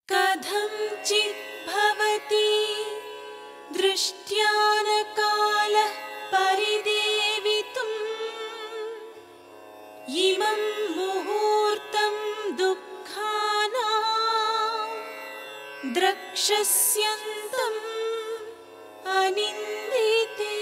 कथञ्चित् भवति दृष्ट्यानकालः परिदेवितुम् इमं मुहूर्तं दुःखाना द्रक्षस्यन्तम् अनिन्दिते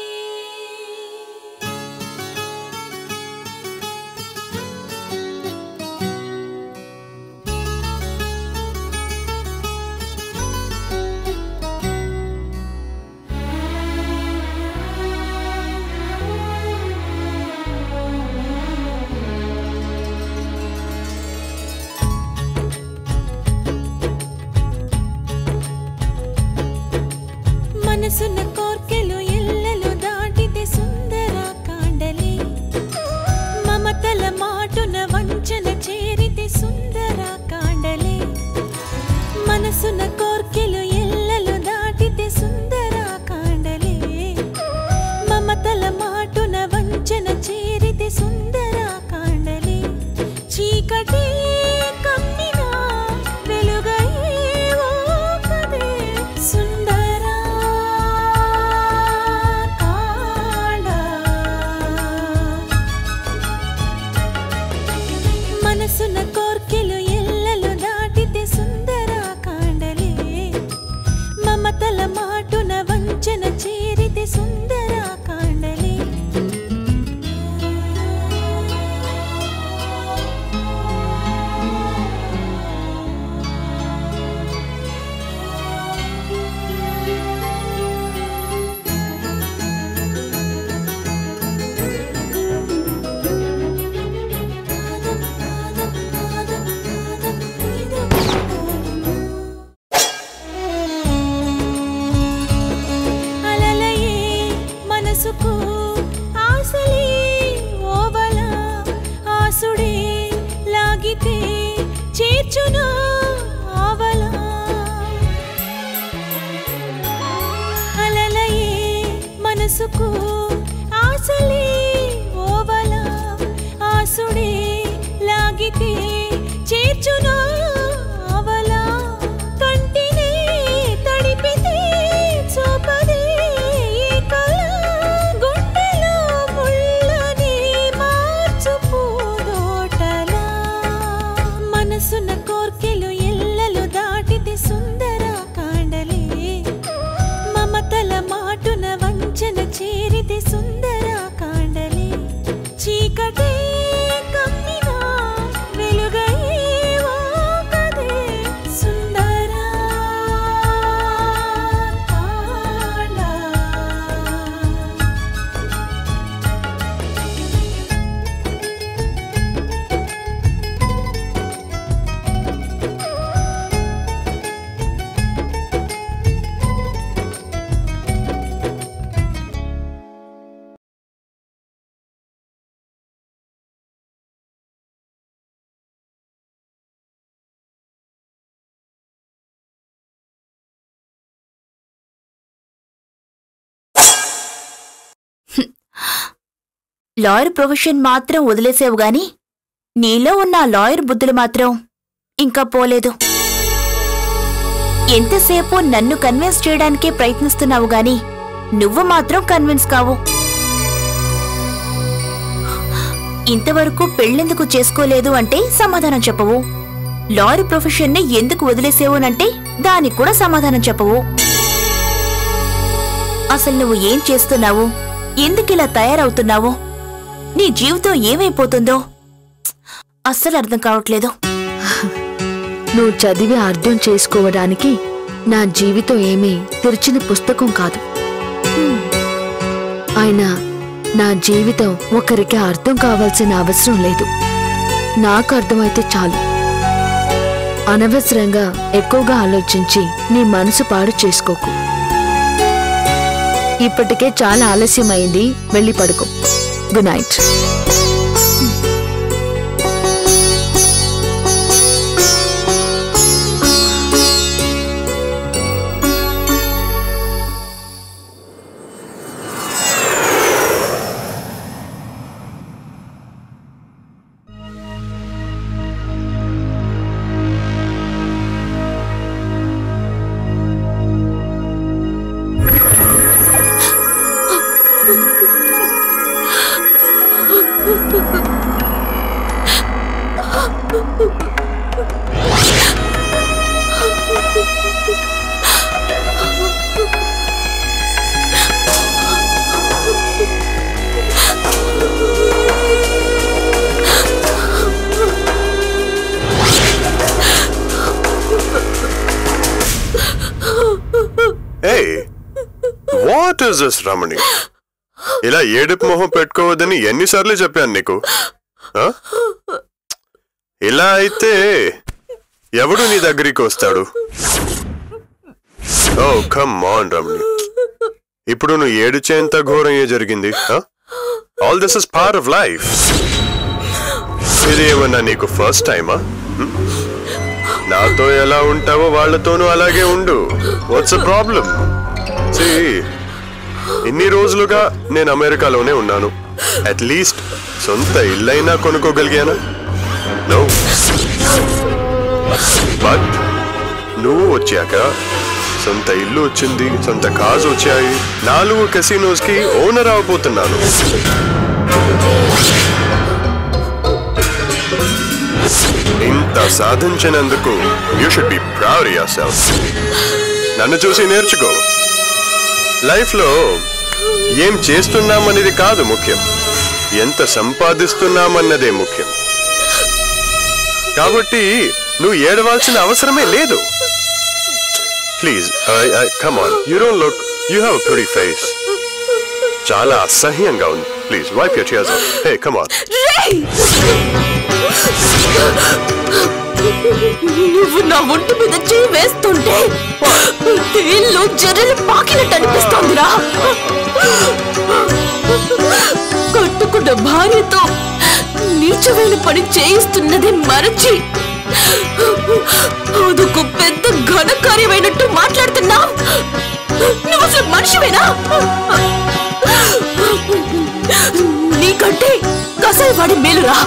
మనసున్న కోర్కెలు ఎల్లలు దాటితే సుందర కాండలి మమతల మాటున వంచన చేరితే సుందర కాండలి మనసున్న కోర్కెలు ఎల్లలు దాటితే సుందర కాండలి మమతల మాటున వంచన చేరితే సుందర కాండలి చీకటి కమ్మినా వెలుగై ఓకదే సుందర కాండ మనసున కోర్కెలు ఎల్లలు దాటితే సుందర కాండలే మమతల మాటున వంచన చేరితే సుందర కాండలే అలలయే మనసుకు ఆశలే ఓవల ఆసుడే లాగితే చేర్చును ఆవల అలలయే మనసుకు ఆశలే ఓవల ఆసుడే లాగితే చేర్చును ఆవల కంటినే తడిపితే చూపదే ఈ కళ గుండెలో ముళ్ళని మార్చు పూదోటలా మనసున కోర్కెలు ఎల్లలు దాటితే సుందర కాండలే మమతల మాటున వంచన చేరితే సుందర కాండలే చీకటే కమ్మినా వెలుగై ఓకదే సుందర కాండ లాయర్ ప్రొఫెషన్ మాత్రం వదిలేసేవు గాని నీలో ఉన్న ఆ లాయర్ బుద్ధులు మాత్రం ఇంకా పోలేదు ఎంతసేపు నన్ను కన్విన్స్ చేయడానికే ప్రయత్నిస్తున్నావు గాని నువ్వు మాత్రం కన్విన్స్ కావు ఇంతవరకు పెళ్ళెందుకు చేసుకోలేదు అంటే సమాధానం చెప్పవు లాయర్ ప్రొఫెషన్ని ఎందుకు వదిలేసేవునంటే దానికి కూడా సమాధానం చెప్పవు అసలు నువ్వు ఏం చేస్తున్నావు ఎందుకిలా తయారవుతున్నావు నీ జీవితం ఏమైపోతుందో అస్సలు అర్థం కావట్లేదు నువ్వు చదివి అర్థం చేసుకోవడానికి నా జీవితం ఏమీ తెరిచిన పుస్తకం కాదు అయినా నా జీవితం ఒకరికి అర్థం కావాల్సిన అవసరం లేదు నాకు అర్థమైతే చాలు అనవసరంగా ఎక్కువగా ఆలోచించి నీ మనసు పాడు చేసుకోకు ఇప్పటికే చాలా ఆలస్యమైంది వెళ్ళి పడుకో good night hey what is this Ramani ఇలా ఏడుపు మొహం పెట్టుకోవద్దని ఎన్నిసార్లు చెప్పాను నీకు ఆ? ఇలా అయితే ఎవడు నీ దగ్గరికి వస్తాడు ఓ కమ్ ఆన్ రమణి ఇప్పుడు నువ్వు ఏడుచేంత ఘోరం ఏ జరిగింది all this is part of life ఇది ఏమన్నా నీకు ఫస్ట్ టైమా నాతో ఎలా ఉంటావో వాళ్ళతోనూ అలాగే ఉండు వాట్స్ ప్రాబ్లం ఇన్ని రోజులుగా నేను అమెరికాలోనే ఉన్నాను అట్లీస్ట్ సొంత ఇల్లైనా కొనుక్కోగలిగానా నో బట్ నువ్వు వచ్చాక సొంత ఇల్లు వచ్చింది సొంత కాజు వచ్చాయి నాలుగు కెసినోస్ కి ఓనర్ అవబోతున్నాను ఇంత సాధించినందుకు you should be proud yourself నన్ను చూసి నేర్చుకో లైఫ్ లో ఏం చేస్తున్నామనేది కాదు ముఖ్యం ఎంత సంపాదిస్తున్నామన్నదే ముఖ్యం కాబట్టి నువ్వు ఏడవాల్సిన అవసరమే లేదు please come on you don't look you have pretty face చాలా అసహ్యంగా ఉంది please wipe your tears hey come on నువ్వు నా ఒంటి మీద చేయి వేస్తుంటే తేళ్ళు జర్రెలు పాకినట్టు అనిపిస్తోందిరా కట్టుకున్న భార్యతో నీచమైన పని చేయిస్తున్నది మరచి అదొక పెద్ద ఘనకార్యమైనట్టు మాట్లాడుతున్నా నువ్వు అసలు మనిషివేనా నీకంటే కసాయి మేలురా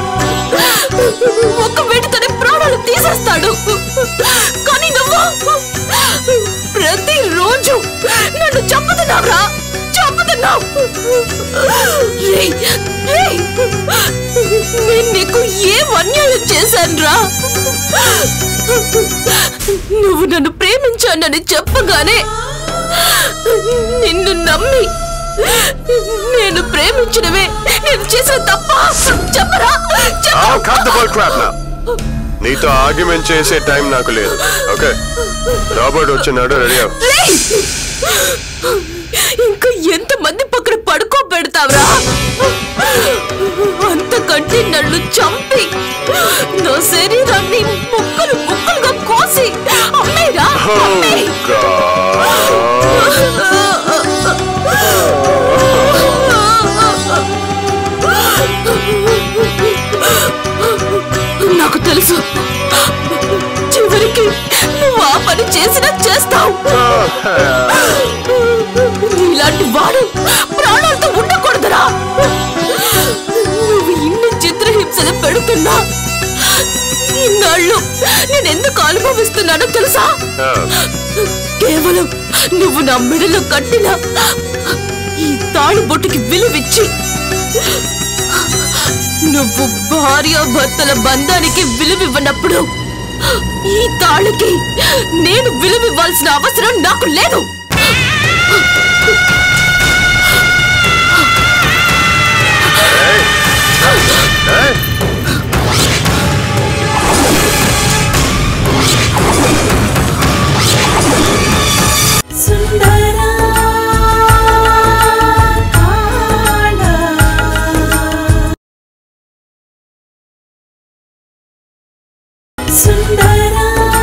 ఒక్క వేటితోనే ప్రాణాలు తీసేస్తాడు కానీ నువ్వు ప్రతిరోజు నన్ను చంపుతున్నావురా చంపుతున్నావు రేయ్, రేయ్, నేను నీకు ఏం అన్యాయం చేశానురా నువ్వు నన్ను ప్రేమించానని చెప్పగానే నిన్ను నమ్మి నేను ప్రేమించినవే నేను చేసిన తప్ప చెప్పరా చెప్పు. I'll cut the bull crap now. నీతో ఆర్గ్యుమెంట్ చేసే టైం నాకు లేదు ఓకే రాబర్ట్ వచ్చినాడు రెడీ అవ్వు రేయ్! ఇంకా ఎంత మంది పక్కన పడుకోబెడతావురా అంతకంటే నన్ను చంపి నా శరీరాన్ని ముక్కలు ముక్కలుగా కోసి అమ్మేరా అమ్మే! నాకు తెలుసు చివరికి నువ్వు ఆ పని చేసినా చేస్తావు ఇలాంటి వాడు ప్రాణాలతో ఉండకూడదురా నువ్వు ఇన్ని చిత్రహింసలు పెడుతున్నా ఇన్నాళ్ళు నేను ఎందుకు అనుభవిస్తున్నానో తెలుసా కేవలం నువ్వు నా మెడలో కట్టిన ఈ తాళి బొట్టుకి విలువిచ్చి నువ్వు భార్యాభర్తల బంధానికి విలువివ్వనప్పుడు ఈ తాళికి నేను విలువివ్వాల్సిన అవసరం నాకు లేదు సుందరా సుందరా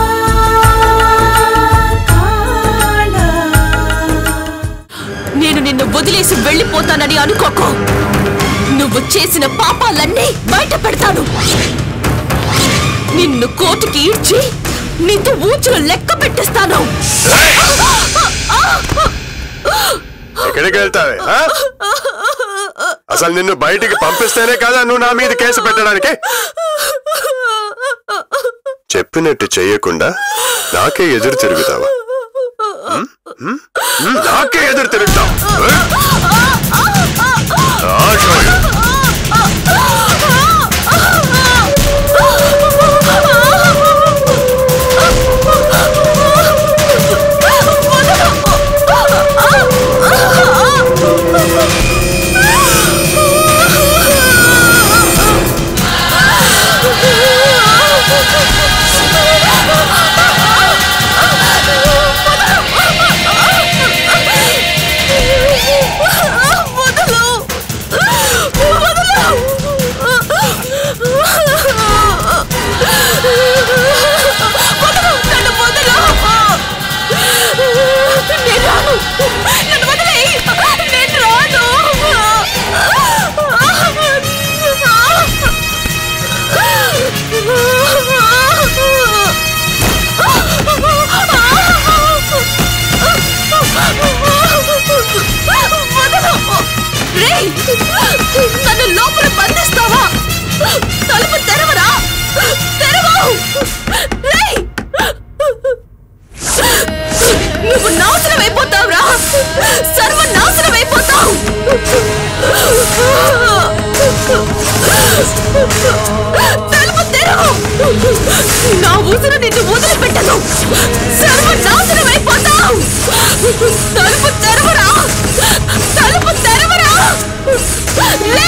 నేను నిన్ను వదిలేసి వెళ్ళిపోతానని అనుకోకు నువ్వు చేసిన పాపాలన్నీ బయట పెడతాను నిన్ను కోర్టుకి ఈడ్చి నీతో ఊచులు లెక్క పెట్టిస్తాను ఎక్కడికి వెళ్తావే ఆ? అసలు నిన్ను బయటికి పంపిస్తేనే కదా నువ్వు నా మీద కేసు పెట్టడానికి చెప్పినట్టు చెయ్యకుండా నాకే ఎదురు తిరుగుతావా హ్మ్? హ్మ్? హ్మ్? నాకే ఎదురు తిరుగుతావు I'll show you. ఆ తలుపు తెరవు నా ఊసును నిన్ను వదిలిపెట్టను సర్వనాశనం అయిపోతావు తలుపు తెరవరా తలుపు తెరవరా లే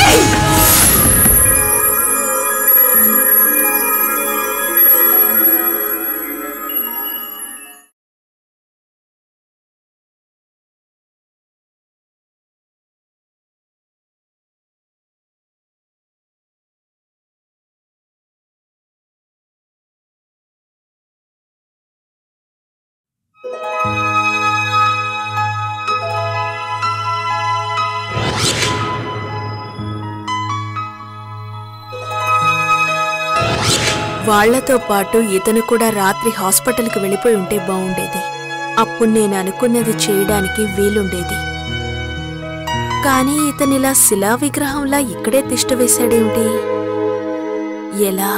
వాళ్లతో పాటు ఇతను కూడా రాత్రి హాస్పిటల్కి వెళ్ళిపోయి ఉంటే బాగుండేది అప్పుడు నేను అనుకున్నది చేయడానికి వీలుండేది కానీ ఇతనిలా శిలా విగ్రహంలా ఇక్కడే తిష్ట వేశాడేమిటి ఎలా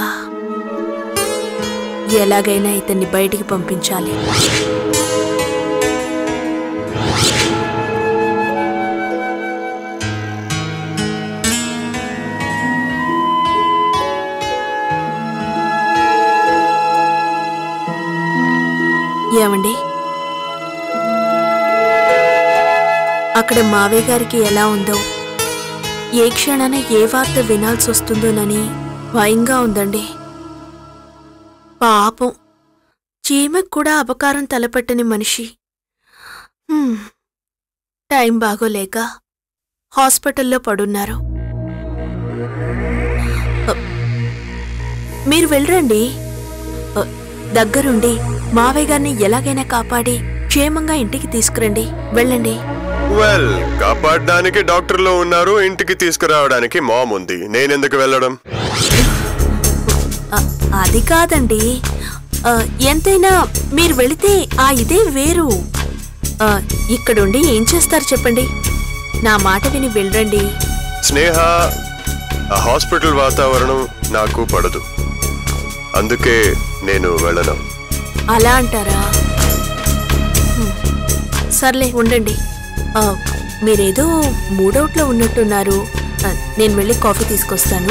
ఎలాగైనా ఇతన్ని బయటికి పంపించాలి ఏమండి అక్కడ మావయ్య గారికి ఎలా ఉందో ఏ క్షణాన ఏ వార్త వినాల్సి వస్తుందోనని భయంగా ఉందండి పాపం చీమకు కూడా అపకారం తలపెట్టని మనిషి హ్మ్. టైం బాగోలేక హాస్పిటల్లో పడున్నారు అ, మీరు వెళ్ళరండి అ, దగ్గరుండి మావయ్య గారిని ఎలాగైనా కాపాడి క్షేమంగా ఇంటికి తీసుకురండి వెళ్ళండి వెల్ కాపాడడానికి డాక్టర్లు ఉన్నారు ఇంటికి తీసుకురావడానికి మామ్ ఉంది నేనెందుకు వెళ్ళడం అ, అది కాదండి అ, ఎంతైనా మీరు వెళితే ఆ ఇదే వేరు అ, ఇక్కడుండి ఏం చేస్తారు చెప్పండి నా మాట విని వెళ్ళండి స్నేహ ఆ హాస్పిటల్ వాతావరణం నాకు పడదు అందుకే నేను వెళ్ళను అలా అంటారా హ్మ్. సర్లే ఉండండి ఆ, మీరేదో మూడౌట్లో ఉన్నట్టున్నారు ఆ, నేను వెళ్ళి కాఫీ తీసుకొస్తాను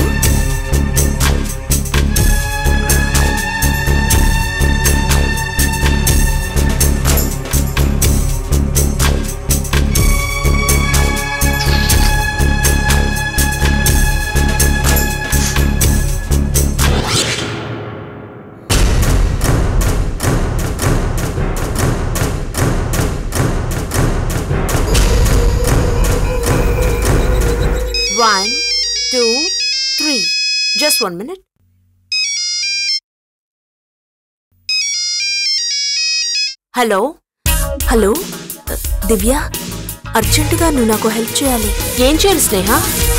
one two three just one minute hello hello Divya అర్జెంటుగా నువ్వు నాకు హెల్ప్ చేయాలి ఏం చేయాలి స్నేహ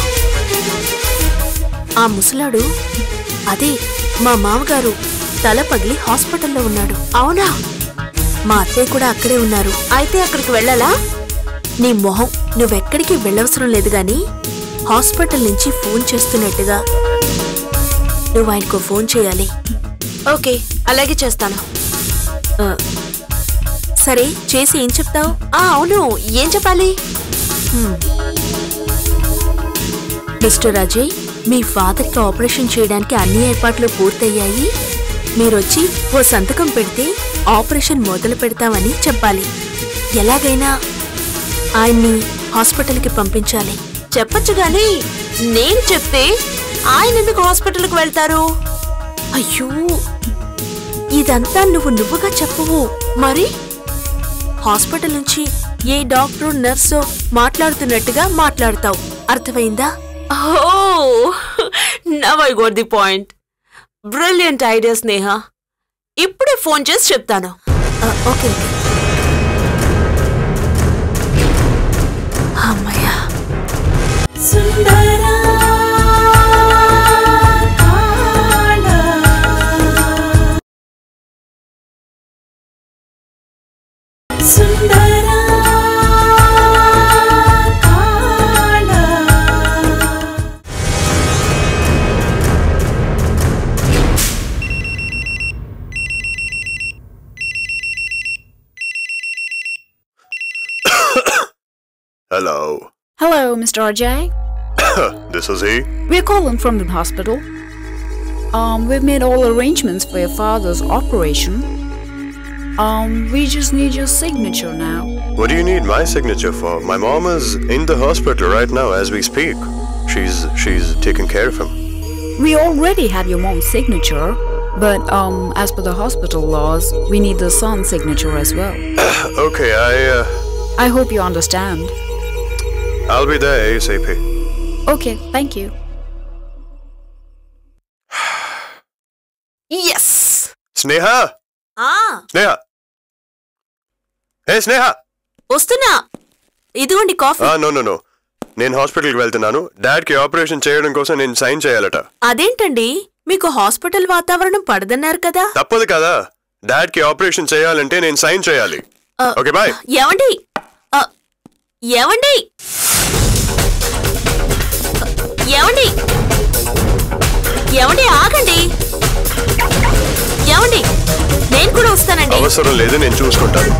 ఆ ముసలాడు అదే మా మామగారు తల పగిలి హాస్పిటల్లో ఉన్నాడు అవునా మా అత్తయ్య కూడా అక్కడే ఉన్నారు అయితే అక్కడికి వెళ్ళాలా నీ మొహం నువ్వెక్కడికి వెళ్ళవసరం లేదు గాని హాస్పిటల్ నుంచి ఫోన్ చేస్తున్నట్టుగా నువ్వు ఆయనకు ఫోన్ చేయాలి ఓకే అలాగే చేస్తాను ఆ, సరే చేసి ఏం చెప్తావు ఆ అవును ఏం చెప్పాలి హ్మ్. మిస్టర్ అజయ్ మీ ఫాదర్కి ఆపరేషన్ చేయడానికి అన్ని ఏర్పాట్లు పూర్తయ్యాయి మీరొచ్చి ఓ సంతకం పెడితే ఆపరేషన్ మొదలు పెడతామని చెప్పాలి ఎలాగైనా ఆయన్ని హాస్పిటల్కి పంపించాలి చెప్పొచ్చు గాని నేను చెప్తే ఆయన ఎందుకు హాస్పిటల్కి వెళ్తారు అయ్యో ఇదంతా నువ్వు నువ్వుగా చెప్పవు మరి హాస్పిటల్ నుంచి ఏ డాక్టర్ నర్సో మాట్లాడుతున్నట్టుగా మాట్లాడతావు అర్థమైందా Oh, now I got the point. Brilliant idea, స్నేహ ఇప్పుడే ఫోన్ చేసి చెప్తాను ఆ, ఓకే ఓకే అమ్మయ్యా hello Hello, Mr. RJ. this is he. We're calling from the hospital. Um, we've made all arrangements for your father's operation. Um, we just need your signature now. What do you need my signature for? My mom is in the hospital right now as we speak. She's she's taking care of him. We already have your mom's signature, but um, as per the hospital laws, we need the son's signature as well. Okay, I uh, I hope you understand. I'll be there ASAP. Okay, thank you. Yes Sneha! ఆ Sneha! Hey Sneha! వస్తున్నా ఇదిగోండి coffee Ah, no, no, no. నేను హాస్పిటల్కి వెళ్తున్నాను డాడ్కి operation చేయడం కోసం నేను sign చేయాలట అదేంటండి మీకు హాస్పిటల్ వాతావరణం పడదన్నారు కదా తప్పదు కదా డాడ్కి ఆపరేషన్ చేయాలంటే నేను సైన్ చేయాలి ఆ, ఓకే బాయ్ ఏమండి ఆ, ఏమండి ఏమండి ఏమండి ఆగండి ఏమండి నేను కూడా వస్తానండి అవసరం లేదు నేను చూసుకుంటాను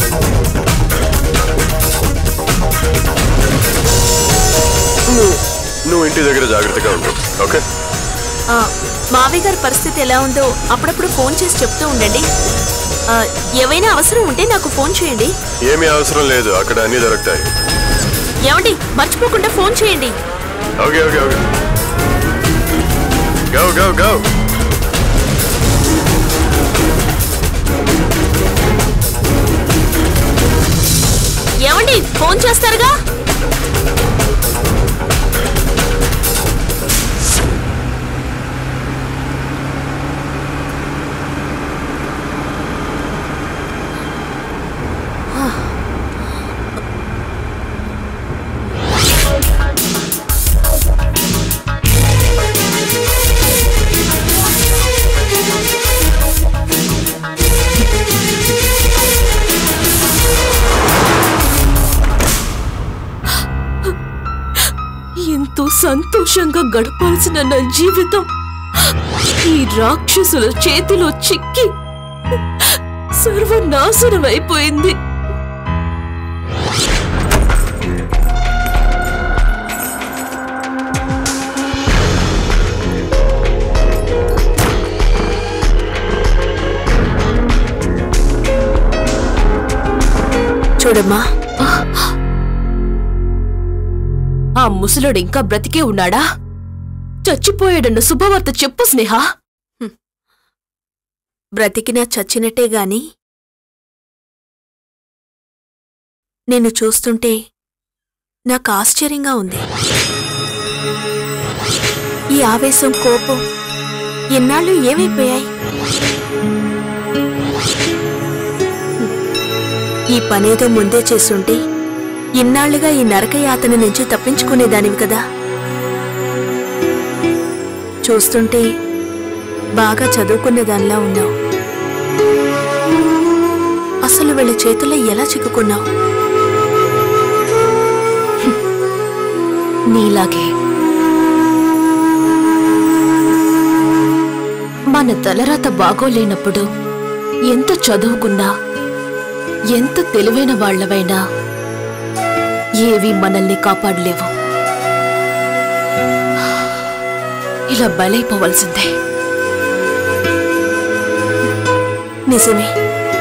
నువ్వు నువ్వు ఇంటి దగ్గర జాగ్రత్తగా ఉండు ఓకే ఆ, మావయ్య గారి పరిస్థితి ఎలా ఉందో అప్పుడప్పుడు ఫోన్ చేసి చెప్తూ ఉండండి ఆ, ఏవైనా అవసరం ఉంటే నాకు ఫోన్ చేయండి ఏమీ అవసరం లేదు అక్కడ అన్ని దొరుకుతాయి ఏమండి మర్చిపోకుండా ఫోన్ చేయండి okay okay okay go go go ఏమండి ఫోన్ చేస్తారుగా ఎంతో సంతోషంగా గడపాల్సిన నా జీవితం ఈ రాక్షసుల చేతిలో చిక్కి సర్వనాశనమైపోయింది చూడమ్మా ఆ ముసలుడు ఇంకా బ్రతికే ఉన్నాడా చచ్చిపోయాడన్న శుభవార్త చెప్పు స్నేహ బ్రతికినా చచ్చినట్టే గాని నిన్ను చూస్తుంటే నాకు ఆశ్చర్యంగా ఉంది ఈ ఆవేశం కోపం ఎన్నాళ్ళు ఏమైపోయాయి ఈ పనేదో ముందే చేసుంటే ఇన్నాళ్లుగా ఈ నరకయాతన నుంచి తప్పించుకునేదానివి కదా చూస్తుంటే బాగా చదువుకునేదానిలా ఉన్నావు అసలు వీళ్ళ చేతుల్లో ఎలా చిక్కుకున్నావు హ్మ్. నీలాగే మన తలరాత బాగోలేనప్పుడు ఎంత చదువుకున్నా ఎంత తెలివైన వాళ్ళవైనా ఏవి మనల్ని కాపాడలేవు ఇలా బలైపోవలసిందే నిజమే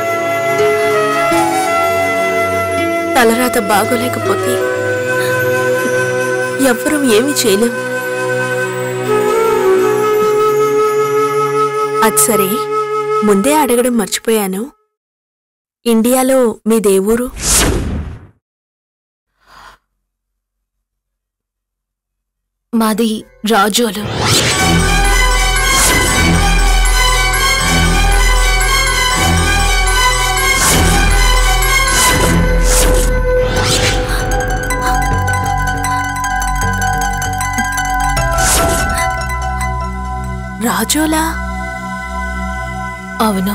తలరాత బాగోలేకపోతే ఎవ్వరూ ఏమీ చేయలేం అది సరే ముందే అడగడం మర్చిపోయాను ఇండియాలో మీ దేవురు మాది రాజోలు రాజోలా అవును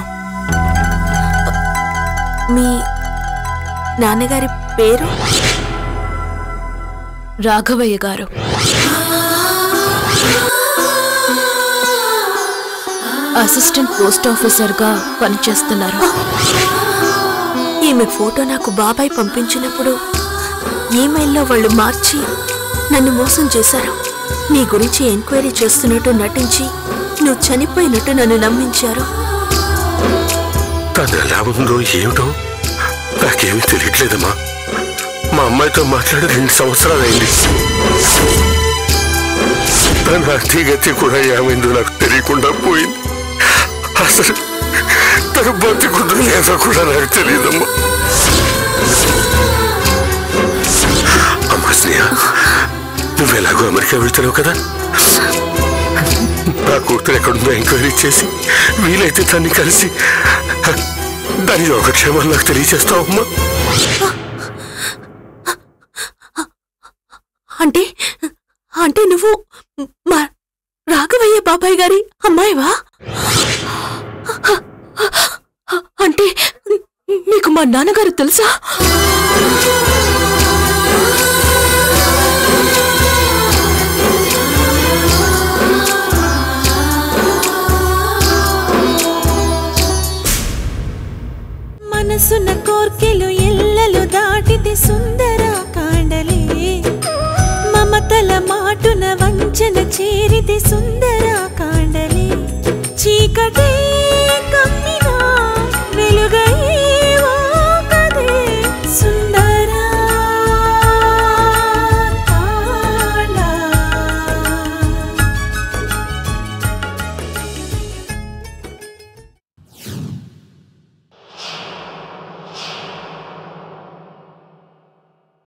మీ నాన్నగారి పేరు రాఘవయ్య గారు అసిస్టెంట్ పోస్ట్ ఆఫీసర్గా పనిచేస్తున్నారు ఈమె ఫోటో నాకు బాబాయ్ పంపించినప్పుడు ఈమెయిల్లో వాళ్ళు మార్చి నన్ను మోసం చేశారు నీ గురించి ఎంక్వైరీ చేస్తున్నట్టు నటించి నువ్వు చనిపోయినట్టు నన్ను నమ్మించారు తను ఎలా ఉందో ఏమిటో నాకేమీ తెలియట్లేదమ్మా మా అమ్మాయితో మాట్లాడి రెండు సంవత్సరాలు అయింది తన అతిగతి కూడా ఏమైందో నాకు తెలియకుండా పోయింది అసలు తను బతికుందో లేదో కూడా నాకు తెలియదమ్మా అమ్మా స్నేహ నువ్వు ఎలాగో అమెరికా వెళ్తున్నావు కదా నా కూతురు ఎక్కడుందో ఎంక్వైరీ చేసి వీలైతే దాన్ని కలిసి దాని యోగక్షేమాలు నాకు తెలియజేస్తావమ్మా అంటే అంటే నువ్వు మా రాఘవయ్య బాబాయ్ గారి అమ్మాయివా అంటే నీకు మా నాన్నగారు తెలుసా మనసున కోర్కెలు ఎల్లలు దాటితే సుందర కాండలే మమతల మాటున వంచన చేరితే సుందర కాండలే చీకటే